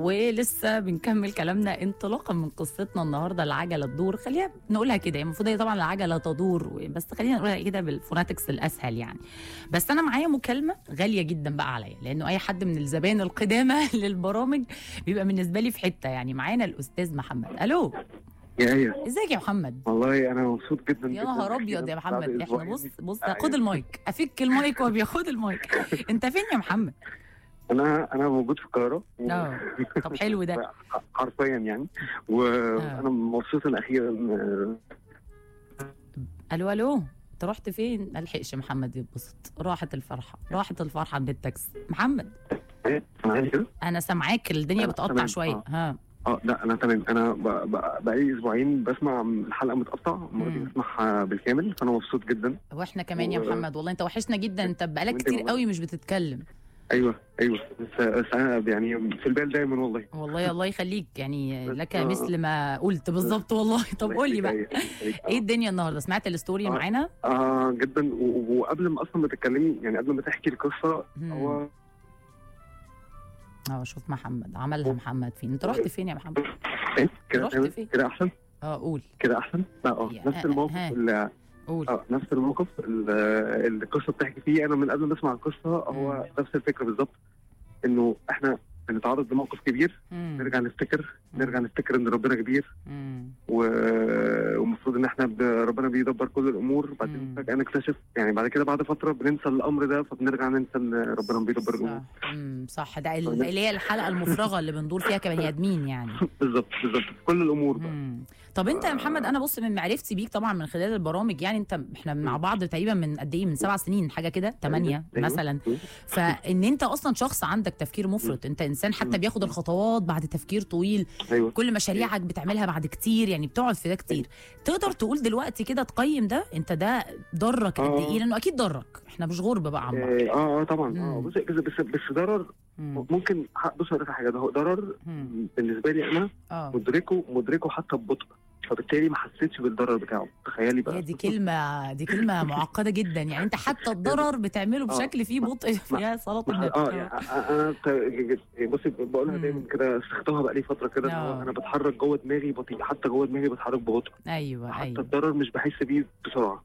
ولسه بنكمل كلامنا انطلاقا من قصتنا النهارده العجله تدور خلينا نقولها كده المفروض هي طبعا العجله تدور بس خلينا نقولها كده بالفوناتكس الاسهل يعني بس انا معايا مكالمه غاليه جدا بقى عليا لانه اي حد من الزبائن القدامى للبرامج بيبقى بالنسبه لي في حته يعني معانا الاستاذ محمد الو يا ايه ازيك يا محمد والله انا مبسوط جدا يا جداً نهار إحنا ابيض يا بعد محمد احنا أسبوعين بص بص أيوة. خد المايك افك المايك وهو بياخد المايك انت فين يا محمد انا انا موجود في القاهره اه طب حلو ده حرفيا يعني وانا مبسوط ان اخيرا آه، الو الو انت رحت فين؟ ما لحقش محمد يتبسط راحت الفرحه راحت الفرحه عند التاكسي محمد إيه؟ سامعني كده؟ انا سامعاك الدنيا آه، بتقطع تمام. شويه آه. ها اه لا انا تمام انا ب- ب- بقالي اسبوعين بسمع الحلقه متقطع المره دي مم. بسمعها بالكامل فانا مبسوط جدا واحنا كمان يا و- محمد والله انت وحشنا جدا انت بقالك وانت كتير والله. قوي مش بتتكلم ايوه ايوه بس بس انا يعني في البال دايما والله والله الله يخليك يعني بس- لك آه. مثل ما قلت بالظبط والله طب قول لي بقى الله يخليك. ايه الدنيا النهارده سمعت الستوري آه. معانا اه جدا و- وقبل ما اصلا ما تتكلمي يعني قبل ما تحكي القصه مم. هو اه شوف محمد عملها محمد فين انت رحت فين يا محمد إيه؟ كده رحت تمام؟ فين؟ كده احسن اه قول كده احسن لا اه يا- نفس الموقف ها. اللي قول اه نفس الموقف ال- اللي القصه بتحكي فيه انا من قبل ما اسمع القصه هو نفس الفكره بالظبط انه احنا بنتعرض لموقف كبير مم. نرجع نفتكر نرجع نفتكر ان ربنا كبير مم. و- والمفروض ان احنا ب- ربنا بيدبر كل الامور مم. بعدين فجاه نكتشف يعني بعد كده بعد فتره بننسى الامر ده فبنرجع ننسى ان ربنا بيدبر الامور صح مم، صح ده ال- اللي هي الحلقه المفرغه اللي بندور فيها كبني ادمين يعني بالظبط بالظبط في كل الامور بقى مم. طب انت يا محمد انا بص من معرفتي بيك طبعا من خلال البرامج يعني انت احنا مع بعض تقريبا من قد ايه من سبع سنين حاجه كده ثمانيه أيوة. مثلا فان انت اصلا شخص عندك تفكير مفرط انت انسان حتى بياخد الخطوات بعد تفكير طويل ايوه كل مشاريعك بتعملها بعد كتير يعني بتقعد في ده كتير تقدر تقول دلوقتي كده تقيم ده انت ده ضرك قد آه. ايه لانه اكيد ضرك احنا مش غربه بقى عن بعض اه اه طبعا اه مم. بص بس بس بس ضرر مم. ممكن ح- بص اقول لك على حاجه ده هو ضرر مم. بالنسبه لي انا اه مدركه مدركه حتى ببطء فبالتالي ما حسيتش بالضرر بتاعه تخيلي بقى هي دي كلمة دي كلمة معقدة جدا يعني انت حتى الضرر بتعمله آه. بشكل فيه بطء يا صلاة ما- النبي اه يعني انا ت- بصي بقولها مم. دايما كده استخدمها بقى لي فتره كده إن هو آه. انا بتحرك جوه دماغي بطيء حتى جوه دماغي بتحرك ببطء ايوه حتى ايوه الضرر مش بحس بيه بسرعه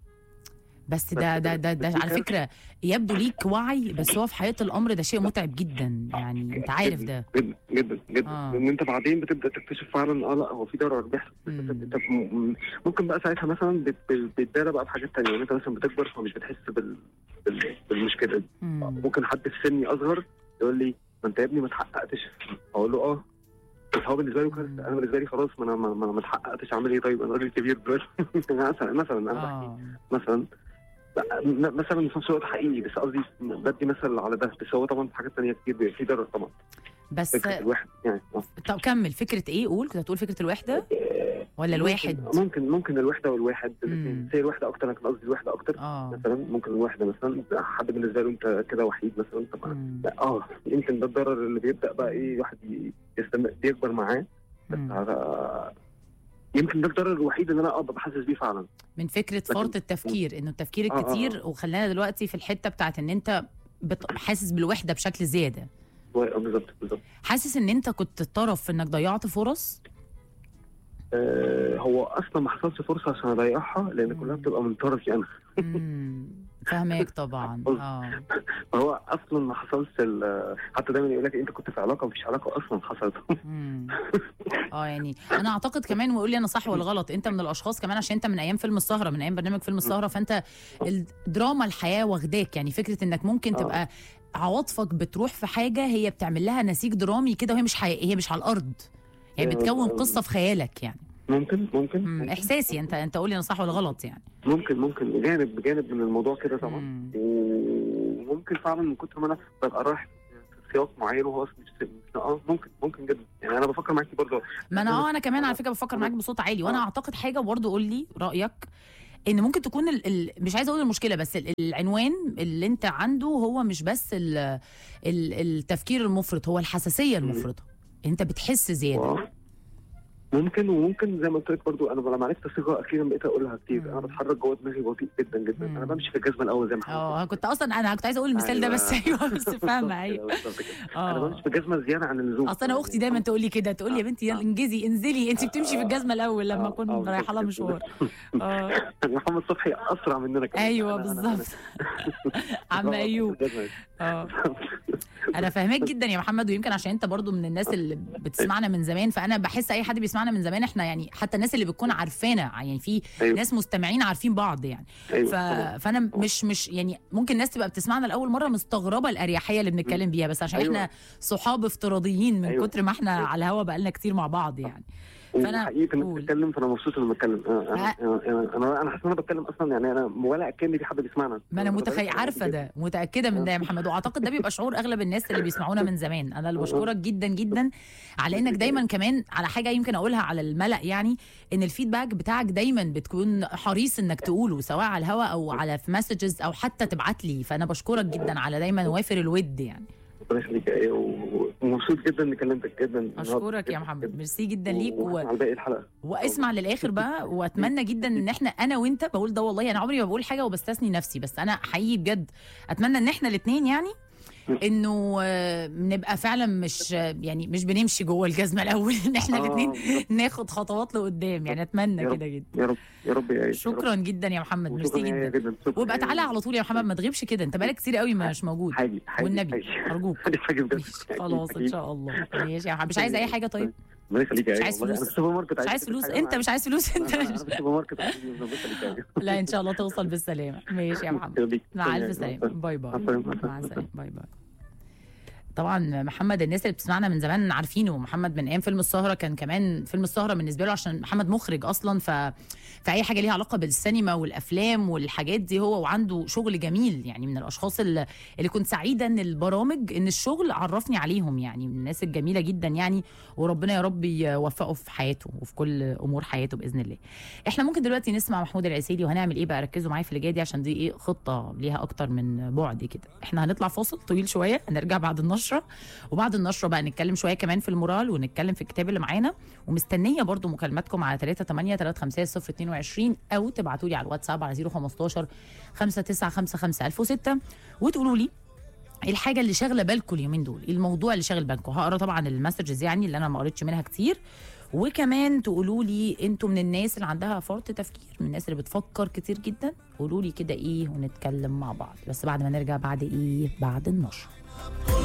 بس ده ده ده, ده بس دي على كارثة. فكرة يبدو ليك وعي بس هو في حقيقة الامر ده شيء متعب جدا يعني انت عارف ده جدا جدا جدا آه. لان انت بعدين بتبدا تكتشف فعلا اه لا هو في ضرر بيحصل بس مم. انت م- م- ممكن بقى ساعتها مثلا بت- بت- بتتدارى بقى بحاجات تانية يعني انت مثلا بتكبر فمش بتحس بال... بال... بالمشكله دي مم. ممكن حد في سني اصغر يقول لي ما انت يا ابني ما اتحققتش اقول له اه بس هو بالنسبه له كارثه انا بالنسبه لي خلاص ما انا ما ما- ما اتحققتش اعمل ايه طيب انا راجل كبير دلوقتي مثلا مثلا انا بحكي اه مثلا لا، م- مثلا في نفس الوقت حقيقي بس قصدي بدي مثل على ده بس هو طبعا في حاجات تانية كتير بي- في ضرر طبعا بس فكره الواحد يعني آه. طب كمل فكرة ايه قول كنت هتقول فكرة الوحدة ولا الواحد ممكن ممكن, ممكن الوحده والواحد مم. الاثنين زي الوحده اكتر انا كان قصدي الوحده اكتر اه مثلا ممكن الوحده مثلا حد بالنسبه له انت كده وحيد مثلا طب مم. لا اه يمكن ده الضرر اللي بيبدا بقى ايه الواحد ي- يستمر يكبر معاه بس مم. على- يمكن ده الضرر الوحيد اللي انا ابقى بحسس بيه فعلا من فكره فرط التفكير انه التفكير آه، آه، الكتير وخلانا دلوقتي في الحته بتاعت ان انت بت- حاسس بالوحده بشكل زياده و- آه، بالظبط بالظبط حاسس ان انت كنت الطرف في انك ضيعت فرص آه هو اصلا ما حصلش فرصه عشان اضيعها لان كلها بتبقى من طرفي انا مم. فاهمك طبعا اه فهو اصلا ما حصلش ال- حتى دايما يقول لك انت كنت في علاقه مفيش علاقه اصلا حصلت مم. اه يعني انا اعتقد كمان ويقول لي انا صح ولا غلط انت من الاشخاص كمان عشان انت من ايام فيلم السهره من ايام برنامج فيلم السهره فانت الدراما الحياه واخداك يعني فكره انك ممكن آه. تبقى عواطفك بتروح في حاجه هي بتعمل لها نسيج درامي كده وهي مش حقيقيه هي مش على الارض يعني آه، بتكون آه. قصه في خيالك يعني ممكن ممكن مم. احساسي انت انت قول لي انا صح ولا غلط يعني ممكن ممكن جانب بجانب من الموضوع كده طبعا مم. وممكن فعلا من كتر ما انا ببقى رايح في سياق معين وهو أصلاً مش مش- اه ممكن ممكن جدا يعني انا بفكر معاكي برضه ما انا اه انا كمان على فكره بفكر معاك بصوت عالي وانا اعتقد حاجه برضه قول لي رايك ان ممكن تكون ال... ال... مش عايزه اقول المشكله بس ال... العنوان اللي انت عنده هو مش بس ال... ال... التفكير المفرط هو الحساسيه المفرطه انت بتحس زياده آه. ممكن وممكن زي ما قلت لك برضو انا لما عرفت الثقه اخيرا بقيت اقولها كتير مم. انا بتحرك جوه دماغي بطيء جدا جدا مم. انا بمشي في الجزمه الاول زي ما حضرتك اه كنت اصلا انا كنت عايزه اقول المثال ده بس ايوه بس فاهمه ايوه بالظبط كده. انا اه بمشي في الجزمه زياده عن اللزوم اصل انا اختي دايما تقول لي كده تقول لي يا بنتي يلا انجزي انزلي انت بتمشي في الجزمه الاول لما آه، اكون آه، رايحه لها بالظبط مشوار كده. اه محمد صبحي اسرع مننا كمان ايوه أنا- أنا- بالظبط أنا- عم أنا- ايوب الجزمة. اه انا فاهماك جدا يا محمد ويمكن عشان انت برضو من الناس اللي بتسمعنا من زمان فانا بحس اي حد بيسمعنا من زمان احنا يعني حتى الناس اللي بتكون عارفانا يعني في أيوة. ناس مستمعين عارفين بعض يعني ايوه ف... طبعاً. فانا مش مش يعني ممكن الناس تبقى بتسمعنا لاول مره مستغربه الاريحيه اللي بنتكلم بيها بس عشان أيوة. احنا صحاب افتراضيين من أيوة. كتر ما احنا أيوة. على الهوا بقالنا كتير مع بعض يعني فأنا حقيقي انك قول. بتتكلم فانا مبسوط اني بتكلم انا انا انا انا, أنا حاسس ان انا بتكلم اصلا يعني انا ولا اكن في حد بيسمعنا ما انا متخيل عارفه ده متاكده من ده يا محمد واعتقد ده بيبقى شعور اغلب الناس اللي بيسمعونا من زمان انا اللي بشكرك جدا جدا على انك دايما كمان على حاجه يمكن اقولها على الملا يعني ان الفيدباك بتاعك دايما بتكون حريص انك تقوله سواء على الهوا او على في مسجز او حتى تبعت لي فانا بشكرك جدا على دايما وافر الود يعني ربنا يخليك يا ايه و- ومبسوط جدا اني كلمتك جدا اشكرك يا محمد ميرسي جدا ليك و... على باقي الحلقه واسمع للاخر بقى واتمنى جدا ان احنا انا وانت بقول ده والله انا عمري ما بقول حاجه وبستثني نفسي بس انا حقيقي بجد اتمنى ان احنا الاثنين يعني انه آه، نبقى فعلا مش آه، يعني مش بنمشي جوه الجزمه الاول ان احنا آه، الاثنين بالظبط. ناخد خطوات لقدام يعني اتمنى يا رب. كده جدا يا رب يا رب يا ايه شكرا جدا يا محمد ميرسي وشكراً يا إيه جدا جدا شكراً وابقى يا إيه. تعالى على طول يا محمد ما تغيبش كده انت بقالك كتير قوي مش موجود حاجي حاجي والنبي حاجي. ارجوك حاجي حاجي بجد ماشي، خلاص ان شاء الله ماشي يا محمد مش عايز اي حاجه طيب ربنا يخليك يا مش إيه. عايز والله فلوس. انا في السوبر ماركت مش عايز فلوس حاجة انت مش عايز فلوس انت أنا- أنا في السوبر ماركت عايز فلوس. ربنا يخليك يا إيه. لا ان شاء الله توصل بالسلامه ماشي يا محمد يخليك. مع الف مع سلامه السلامة. باي باي مع السلامة. مع السلامه باي باي طبعا محمد الناس اللي بتسمعنا من زمان عارفينه محمد من ايام فيلم السهره كان كمان فيلم السهره بالنسبه له عشان محمد مخرج اصلا ف فاي حاجه ليها علاقه بالسينما والافلام والحاجات دي هو وعنده شغل جميل يعني من الاشخاص اللي, اللي كنت سعيده ان البرامج ان الشغل عرفني عليهم يعني من الناس الجميله جدا يعني وربنا يا رب يوفقه في حياته وفي كل امور حياته باذن الله احنا ممكن دلوقتي نسمع محمود العسيلي وهنعمل ايه بقى ركزوا معايا في اللي جاي دي عشان دي ايه خطه ليها اكتر من بعد كده احنا هنطلع فاصل طويل شويه هنرجع بعد النشره وبعد النشره بقى نتكلم شويه كمان في المورال ونتكلم في الكتاب اللي معانا ومستنيه برضو مكالماتكم على 3 8 3 5 0 22 او تبعتوا لي على الواتساب على 015 5955 1006 وتقولوا لي إيه الحاجة اللي شاغلة بالكم اليومين دول؟ إيه الموضوع اللي شاغل بالكم؟ هقرا طبعا المسجز يعني اللي أنا ما قريتش منها كتير وكمان تقولوا لي انتوا من الناس اللي عندها فرط تفكير من الناس اللي بتفكر كتير جدا قولوا لي كده ايه ونتكلم مع بعض بس بعد ما نرجع بعد ايه بعد النشر